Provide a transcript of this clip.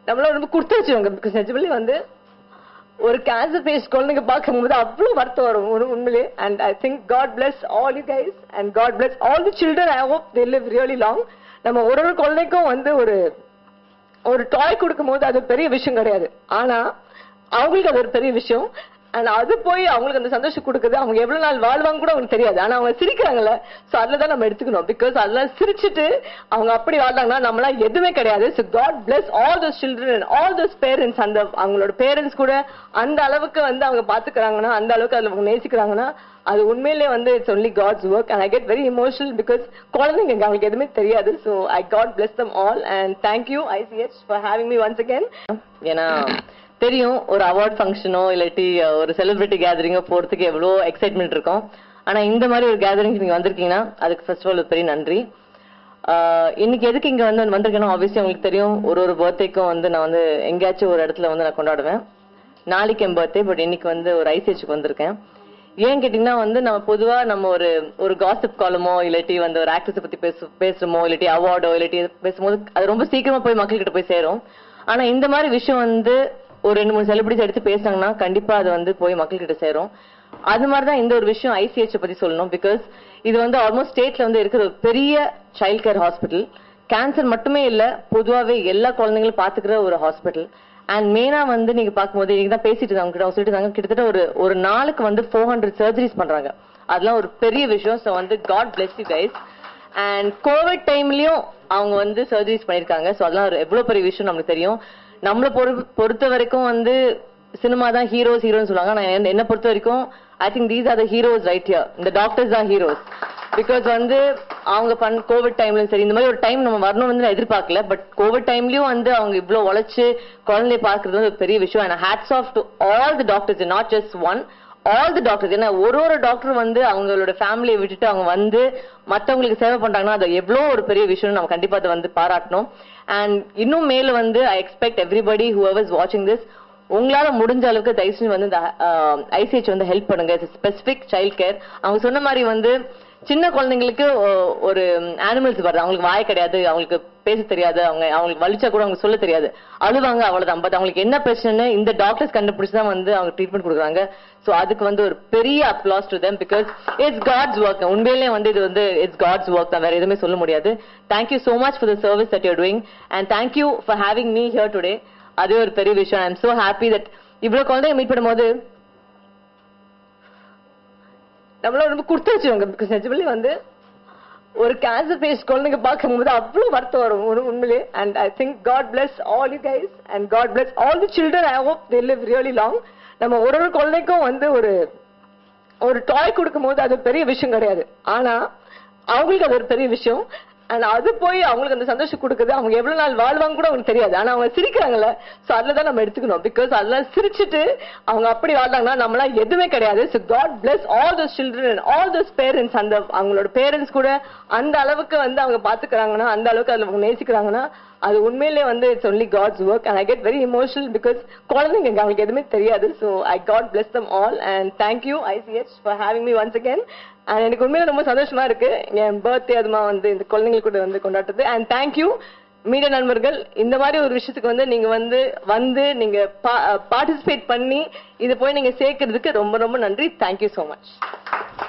நம்மளாம் ரொம்ப கொடுத்து வச்சுருவாங்க பிகாஸ் நிஜமலி வந்து ஒரு கேன்சர் பேஷ் குழந்தைங்க பார்க்கும்போது அவ்வளோ வருத்தம் வரும் உண்- உண்மையிலே and I think God bless all you guys and God bless all the children I hope they live really long நம்ம ஒரு ஒரு குழந்தைக்கும் வந்து ஒரு ஒரு டாய் கொடுக்கும்போது அது பெரிய விஷயம் கிடையாது ஆனா அவங்களுக்கு அது ஒரு பெரிய விஷயம் அண்ட் அது போய் அவங்களுக்கு அந்த சந்தோஷம் கொடுக்குது அவங்க எவ்வளவு நாள் வாழ்வாங்க கூட அவங்களுக்கு தெரியாது ஆனா அவங்க சிரிக்கிறாங்கல்ல சோ அதுல தான் நம்ம எடுத்துக்கணும் பிகாஸ் அதெல்லாம் சிரிச்சிட்டு அவங்க அப்படி வாழ்றாங்கன்னா நம்மளாம் எதுவுமே கிடையாது so God bless all those children all those parents அந்த அவங்களோட பேரண்ட்ஸ் கூட அந்த அளவுக்கு வந்து அவங்க பாத்துக்கிறாங்கன்னா அந்த அளவுக்கு அதுல அவங்க நேசிக்கிறாங்கன்னா அது உண்மையிலே வந்து it's only God's work and I get very emotional because குழந்தைங்க அவங்களுக்கு எதுவுமே தெரியாது so I God bless them all and thank you ICH for having me once again ஏன்னா தெரியும் ஒரு அவார்ட் ஃபங்க்ஷனோ இல்லாட்டி ஒரு செலிபிரிட்டி கேதரிங்கோ போறதுக்கு எவ்வளோ எக்ஸைட்மெண்ட் இருக்கும் ஆனா இந்த மாதிரி ஒரு கேதரிங் நீங்க வந்திருக்கீங்கன்னா அதுக்கு ஃபர்ஸ்ட் ஆஃப் ஆல் பெரிய நன்றி ஆஹ் இன்னைக்கு எதுக்கு இங்க வந்து வந்திருக்கேன்னா ஆப்வியஸ்லி உங்களுக்கு தெரியும் ஒரு ஒரு பர்த்டேக்கும் வந்து நான் வந்து எங்கேயாச்சும் ஒரு இடத்துல வந்து நான் கொண்டாடுவேன் நாளைக்கு என் பர்த்டே பட் இன்னைக்கு வந்து ஒரு ஐசிஹெச்சுக்கு வந்திருக்கேன் ஏன் கேட்டீங்கன்னா வந்து நம்ம பொதுவா நம்ம ஒரு ஒரு காசிப் காலமோ இல்லாட்டி வந்து ஒரு ஆக்ட்ரஸை பத்தி பேசு பேசுறோமோ இல்லாட்டி அவார்டோ இல்லாட்டி எது பேசும்போது அது ரொம்ப சீக்கிரமா போய் மக்கள்கிட்ட போய் சேரும் ஆனா இந்த மாதிரி விஷயம் வந்து ஒரு ரெண்டு மூணு செலிபிரிட்டிஸ் எடுத்து பேசுனாங்கன்னா கண்டிப்பா அது வந்து போய் மக்கள்கிட்ட சேரும் அது மாதிரி தான் இந்த ஒரு விஷயம் ஐசிஹெச் பத்தி சொல்லணும் பிகாஸ் இது வந்து ஆல்மோஸ்ட் ஸ்டேட்ல வந்து இருக்கிற ஒரு பெரிய சைல்ட் கேர் ஹாஸ்பிட்டல் கேன்சர் மட்டுமே இல்ல பொதுவாவே எல்லா குழந்தைங்களும் பாத்துக்கிற ஒரு ஹாஸ்பிட்டல் அண்ட் மெயினா வந்து நீங்க பார்க்கும்போது இன்னைக்கு தான் பேசிட்டு இருந்தாங்க கிட்ட அவங்க சொல்லிட்டு இருந்தாங்க கிட்டத்தட்ட ஒரு ஒரு நாளுக்கு வந்து ஃபோர் ஹண்ட்ரட் சர்ஜரிஸ் பண்றாங்க அதெல்லாம் ஒரு பெரிய விஷயம் ஸோ வந்து God bless you guys and COVID டைம்லயும் அவங்க வந்து சர்ஜரிஸ் பண்ணிருக்காங்க ஸோ அதெல்லாம் ஒரு எவ்வளவு பெரிய விஷயம் நமக்கு தெரியும் நம்மளை பொறு பொறுத்த வரைக்கும் வந்து சினிமா தான் ஹீரோஸ் ஹீரோன்னு சொல்லுவாங்க ஆனா என்ன- என்ன பொறுத்த வரைக்கும் I think these are the heroes right here இந்த டாக்டர்ஸ் தான் ஹீரோஸ் பிகாஸ் வந்து அவங்க பண் கோவிட் டைம்லயும் சரி இந்த மாதிரி ஒரு டைம் நம்ம வரணும் வந்து நான் எதிர்பார்க்கல பட் கோவிட் டைம்லயும் வந்து அவங்க இவ்ளோ உழைச்சு குழந்தைய பார்க்கறது வந்து ஒரு பெரிய விஷயம் and hats off to all the doctors not just one all the doctors ஏன்னா ஒரு ஒரு டாக்டர் வந்து அவங்களோட ஃபேமிலியை விட்டுட்டு அவங்க வந்து மத்தவங்களுக்கு சேவை பண்றாங்கன்னா அது எவ்வளோ ஒரு பெரிய விஷயம் நம்ம கண்டிப்பா அதை வந்து பாராட்டணும் அண்ட் இன்னும் மேல வந்து I expect everybody whoever's வாட்சிங் திஸ் உங்களால முடிஞ்ச அளவுக்கு தயவு செஞ்சு வந்து இந்த ஐசிஹெச் வந்து ஹெல்ப் பண்ணுங்க ஸ்பெசிபிக் சைல்ட் கேர் அவங்க சொன்ன மாதிரி வந்து சின்ன குழந்தைங்களுக்கு ஒ- ஒரு அனிமல்ஸ் வருது அவங்களுக்கு வாய் கிடையாது அவங்களுக்கு பேச தெரியாது அவங்க அவங்களுக்கு வலிச்சா கூட அவங்க சொல்ல தெரியாது அழுவாங்க அவ்வளவுதான் பட் அவங்களுக்கு என்ன பிரச்சனை இந்த டாக்டர்ஸ் கண்டுபிடிச்சு தான் வந்து அவங்க ட்ரீட்மெண்ட் கொடுக்குறாங்க சோ அதுக்கு வந்து ஒரு பெரிய applause to them because it's God's work உண்மையிலேயே வந்து இது வந்து இட்ஸ் காட்ஸ் ஒர்க் தான் வேற எதுவுமே சொல்ல முடியாது thank you so much for the service that you're doing and thank you for having me here today அதே ஒரு பெரிய விஷயம் I am so happy that இவ்வளவு குழந்தைங்க மீட் பண்ணும்போது நம்மளாம் ரொம்ப கொடுத்து வச்சுருவாங்க பிகாஸ் நிஜமலி வந்து ஒரு கேன்சர் பேஷ் குழந்தைங்க பார்க்கும்போது அவ்வளோ வருத்தம் வரும் உண்- உண்மையிலே and I think God bless all you guys and God bless all the children I hope they live really long நம்ம ஒரு ஒரு குழந்தைக்கும் வந்து ஒரு ஒரு டாய் கொடுக்கும்போது அது பெரிய விஷயம் கிடையாது ஆனா அவங்களுக்கு அது ஒரு பெரிய விஷயம் அண்ட் அது போய் அவங்களுக்கு அந்த சந்தோஷம் கொடுக்குது அவங்க எவ்வளவு நாள் வாழ்வாங்க கூட அவங்களுக்கு தெரியாது ஆனா அவங்க சிரிக்கிறாங்கல்ல சோ அதுல தான் நம்ம எடுத்துக்கணும் பிகாஸ் அதெல்லாம் சிரிச்சிட்டு அவங்க அப்படி வாழ்றாங்கன்னா நம்மளாம் எதுவுமே கிடையாது so God bless all those children all those parents அந்த அவங்களோட பேரண்ட்ஸ் கூட அந்த அளவுக்கு வந்து அவங்க பாத்துக்கிறாங்கன்னா அந்த அளவுக்கு அதுல அவங்க நேசிக்கிறாங்கன்னா அது உண்மையிலே வந்து it's only God's work and I get very emotional because குழந்தைங்க அவங்களுக்கு எதுவுமே தெரியாது so I God bless them all and thank you ICH for having me once again and எனக்கு உண்மையில ரொம்ப சந்தோஷமா இருக்கு என் பர்த்டே அதுமா வந்து இந்த குழந்தைங்களுக்கு கூட வந்து கொண்டாடுறது அண்ட் தேங்க்யூ மீடியா நண்பர்கள் இந்த மாதிரி ஒரு விஷயத்துக்கு வந்து நீங்க வந்து வந்து நீங்க பார்ட்டிசிபேட் பண்ணி இது போய் நீங்க சேர்க்கறதுக்கு ரொம்ப ரொம்ப நன்றி தேங்க்யூ so மச்